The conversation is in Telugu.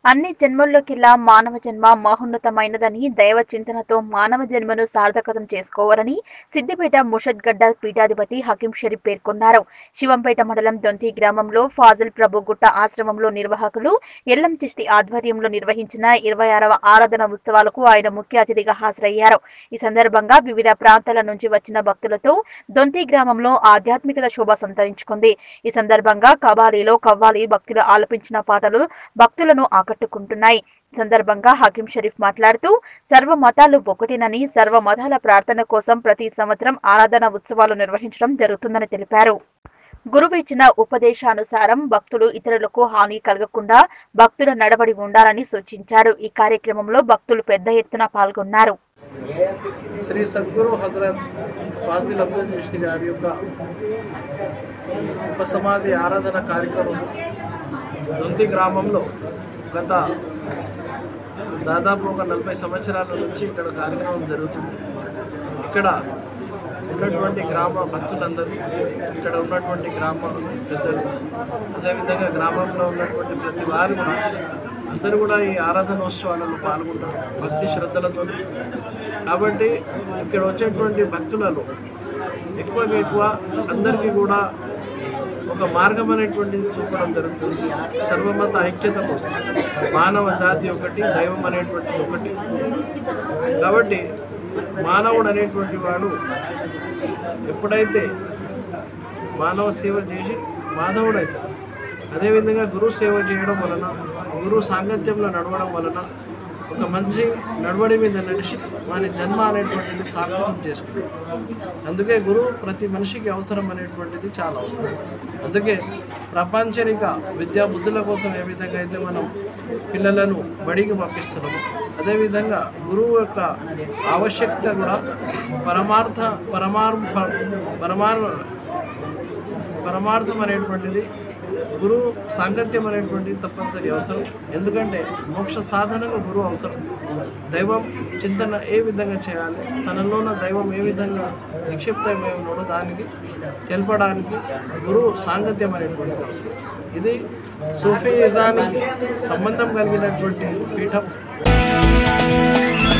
అన్ని జన్మల్లోకిలా మానవ జన్మ మహోన్నతమైనదని దైవ చింతనతో మానవ జన్మను సార్థకతం చేసుకోవాలని సిద్దిపేట ముషద్గడ్డ పీఠాధిపతి హకీం షరీఫ్ పేర్కొన్నారు శివంపేట మండలం దొంతి గ్రామంలో ఫాజిల్ ప్రభు గుట్ట ఆశ్రమంలో నిర్వాహకులు ఎల్లం చిస్తి ఆధ్వర్యంలో నిర్వహించిన ఇరవై ఆరవ ఆరాధన ఉత్సవాలకు ఆయన ముఖ్య అతిథిగా హాజరయ్యారు ఈ సందర్భంగా వివిధ ప్రాంతాల నుంచి వచ్చిన భక్తులతో దొంతి గ్రామంలో ఆధ్యాత్మికత శోభ సంతరించుకుంది ఈ సందర్భంగా కవాలీలో కవ్వాలి భక్తులు ఆలపించిన పాటలు భక్తులను ఆకట్టుకుంటున్నాయి ఈ సందర్భంగా హకీం షరీఫ్ మాట్లాడుతూ సర్వ మతాలు ఒకటేనని సర్వ మతాల ప్రార్థన కోసం ప్రతి సంవత్సరం ఆరాధన ఉత్సవాలు నిర్వహించడం జరుగుతుందని తెలిపారు గురువు ఇచ్చిన ఉపదేశానుసారం భక్తులు ఇతరులకు హాని కలగకుండా భక్తుల నడబడి ఉండాలని సూచించారు ఈ కార్యక్రమంలో భక్తులు పెద్ద ఎత్తున పాల్గొన్నారు శ్రీ సద్గురు హజరత్ ఫాజిల్ అఫ్జల్ చిష్టి గారి యొక్క ఉపసమాధి ఆరాధన కార్యక్రమం దొంతి గ్రామంలో గత దాదాపు ఒక నలభై సంవత్సరాల నుంచి ఇక్కడ కార్యక్రమం జరుగుతుంది ఇక్కడ ఉన్నటువంటి గ్రామ భక్తులందరూ ఇక్కడ ఉన్నటువంటి గ్రామ పెద్దలు అదేవిధంగా గ్రామంలో ఉన్నటువంటి ప్రతి వారు కూడా అందరూ కూడా ఈ ఆరాధనోత్సవాలలో పాల్గొంటారు భక్తి శ్రద్ధలతో కాబట్టి ఇక్కడ వచ్చేటువంటి భక్తులలో ఎక్కువగా ఎక్కువ అందరికీ కూడా ఒక మార్గం అనేటువంటిది చూపడం జరుగుతుంది సర్వమత ఐక్యత కోసం మానవ జాతి ఒకటి దైవం అనేటువంటిది ఒకటి కాబట్టి మానవుడు అనేటువంటి వాడు ఎప్పుడైతే మానవ సేవ చేసి మాధవుడైతాడు అదేవిధంగా గురు సేవ చేయడం వలన గురు సాంగత్యంలో నడవడం వలన ఒక మంచి నడవడి మీద నడిచి వాని జన్మ అనేటువంటిది సార్థకం చేసుకుంటాడు అందుకే గురువు ప్రతి మనిషికి అవసరం అనేటువంటిది చాలా అవసరం అందుకే ప్రపంచనిక విద్యా బుద్ధుల కోసం ఏ విధంగా అయితే మనం పిల్లలను బడికి పంపిస్తున్నాము అదేవిధంగా గురువు యొక్క ఆవశ్యకత కూడా పరమార్థ పరమార్ పరమార్ పరమార్థం అనేటువంటిది గురువు సాంగత్యం అనేటువంటిది తప్పనిసరి అవసరం ఎందుకంటే మోక్ష సాధనకు గురువు అవసరం దైవం చింతన ఏ విధంగా చేయాలి తనలోన దైవం ఏ విధంగా నిక్షిప్తమై ఉన్నాడో దానికి తెలపడానికి గురువు సాంగత్యం అనేటువంటిది అవసరం ఇది సూఫీయిజానికి సంబంధం కలిగినటువంటి పీఠం